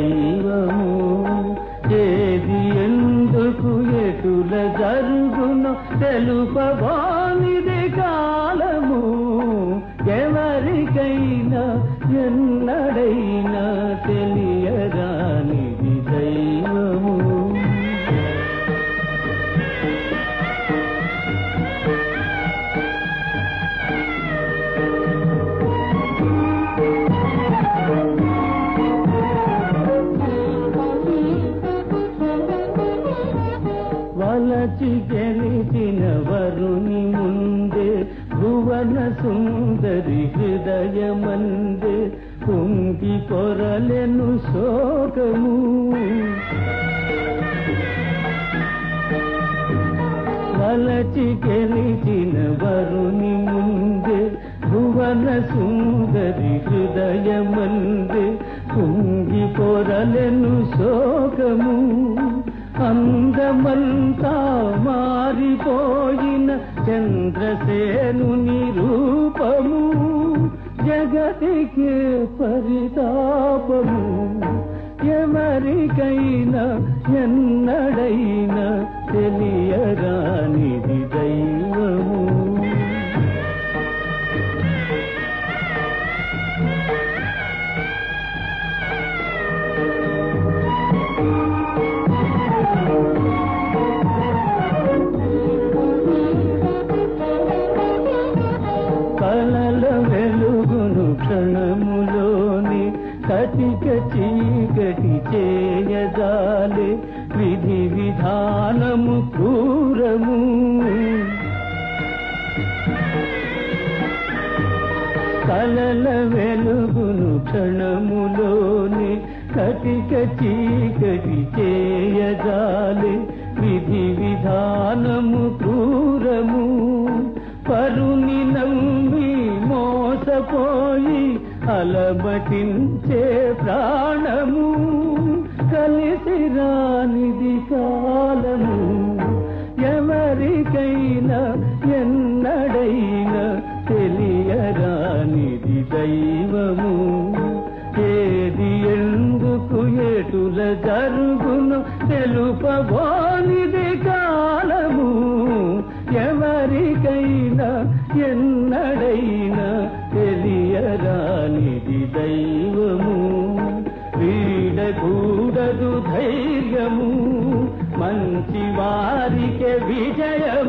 దైవము ఏది ఎందుకు ఎటుల జరుగునో తెలుపబానిది కాలము ఎవరికైనా ఎన్నడైనా తెలియరానిది దైవము వలచి గెలిచిన వరుని ముందే భువన సుందరి హృదయమందే కుంగి కొరలెను శోకము వలచి గెలిచిన వరుని ముందే భువన సుందరి హృదయమందే కుంగి పొరలెను శోకము అందమంతా మారిపోయిన చంద్రసేనుని రూపము జగతికి పరితాపము ఎవరికైనా ఎన్నడైనా తెలియరానిది దైవము కలల వెలుగును క్షణములోని కటిక చీకటి చేయజాలే విధి విధానము క్రూరము కలల వెలుగును క్షణములోని కటిక చీకటి చేయజాలే విధి విధానము క్రూరము పరుని నమ్మి మోసపోయి అలమటించే ప్రాణము కలిసి రానిది కాలము ఎవరికైనా ఎన్నడైనా తెలియరానిది దైవము ఏది ఎందుకు ఎటుల జరుగును తెలుపబోనిది కాలము ఎవరికైనా ఎన్నడైనా తెలియరానిది దైవము వీడకూడదు ధైర్యము మంచి వారికి విజయ